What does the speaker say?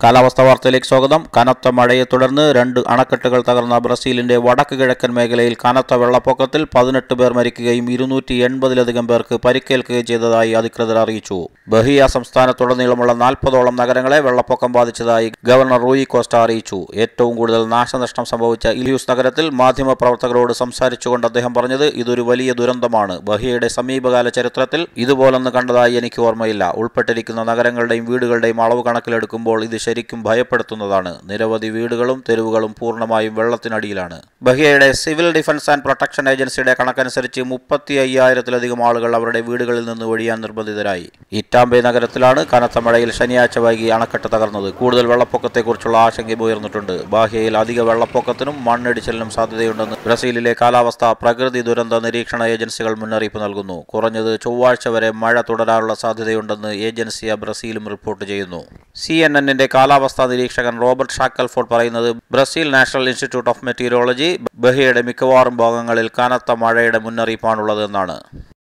കാലാവസ്ഥ വാർത്തയിലേക്ക് സ്വാഗതം കനത്ത മഴയെ തുടർന്ന് രണ്ട് അണക്കെട്ടുകൾ തകർന്ന ബ്രസീലിന്റെ വടക്ക് കിഴക്കൻ മേഖലയിൽ കനത്ത വെള്ളപ്പൊക്കത്തിൽ പതിനെട്ട് പേർ മരിക്കുകയും ഇരുന്നൂറ്റി എൺപതിലധികം പേർക്ക് പരിക്കേൽക്കുകയും ചെയ്തതായി അധികൃതർ അറിയിച്ചു ബഹിയ സംസ്ഥാനത്തുടനീളമുള്ള നാൽപ്പതോളം നഗരങ്ങളെ വെള്ളപ്പൊക്കം ബാധിച്ചതായി ഗവർണർ റൂയി കോസ്റ്റ അറിയിച്ചു ഏറ്റവും കൂടുതൽ നാശനഷ്ടം സംഭവിച്ച ഇലിയൂസ് നഗരത്തിൽ മാധ്യമപ്രവർത്തകരോട് സംസാരിച്ചുകൊണ്ട് അദ്ദേഹം പറഞ്ഞത് ഇതൊരു വലിയ ദുരന്തമാണ് ബഹിയയുടെ സമീപകാല ചരിത്രത്തിൽ ഇതുപോലൊന്ന് കണ്ടതായി എനിക്ക് ഓർമ്മയില്ല ഉൾപ്പെട്ടിരിക്കുന്ന നഗരങ്ങളുടെയും വീടുകളുടെയും അളവ് കണക്കിലെടുക്കുമ്പോൾ ഇത് ശരിക്കും ഭയപ്പെടുത്തുന്നതാണ് നിരവധി വീടുകളും തെരുവുകളും പൂർണ്ണമായും വെള്ളത്തിനടിയിലാണ് ബഹിയയുടെ സിവിൽ ഡിഫൻസ് ആൻഡ് പ്രൊട്ടക്ഷൻ ഏജൻസിയുടെ കണക്കനുസരിച്ച് മുപ്പത്തി അയ്യായിരത്തിലധികം ആളുകൾ അവരുടെ വീടുകളിൽ നിന്ന് ഒഴിയാൻ നിർബന്ധിതരായി ഇറ്റാംബെ നഗരത്തിലാണ് കനത്ത മഴയിൽ ശനിയാഴ്ച വൈകി അണക്കെട്ട് തകർന്നത് കൂടുതൽ വെള്ളപ്പൊക്കത്തെക്കുറിച്ചുള്ള ആശങ്കയും ഉയർന്നിട്ടുണ്ട് ബാഹ്യയിൽ അധിക വെള്ളപ്പൊക്കത്തിനും മണ്ണിടിച്ചിലിനും സാധ്യതയുണ്ടെന്ന് ബ്രസീലിലെ കാലാവസ്ഥ പ്രകൃതി ദുരന്ത നിരീക്ഷണ ഏജൻസികൾ മുന്നറിയിപ്പ് നൽകുന്നു കുറഞ്ഞത് ചൊവ്വാഴ്ച വരെ മഴ തുടരാനുള്ള സാധ്യതയുണ്ടെന്ന് ഏജൻസിയ ബ്രസീലും റിപ്പോർട്ട് ചെയ്യുന്നു സി എൻ എന്നിന്റെ കാലാവസ്ഥാ നിരീക്ഷകൻ റോബർട്ട് ഷാക്കൽഫോർഡ് പറയുന്നത് Brazil National Institute of Meteorology ബഹിയുടെ മിക്കവാറും ഭാഗങ്ങളിൽ കനത്ത മഴയുടെ മുന്നറിയിപ്പാണുള്ളത് എന്നാണ്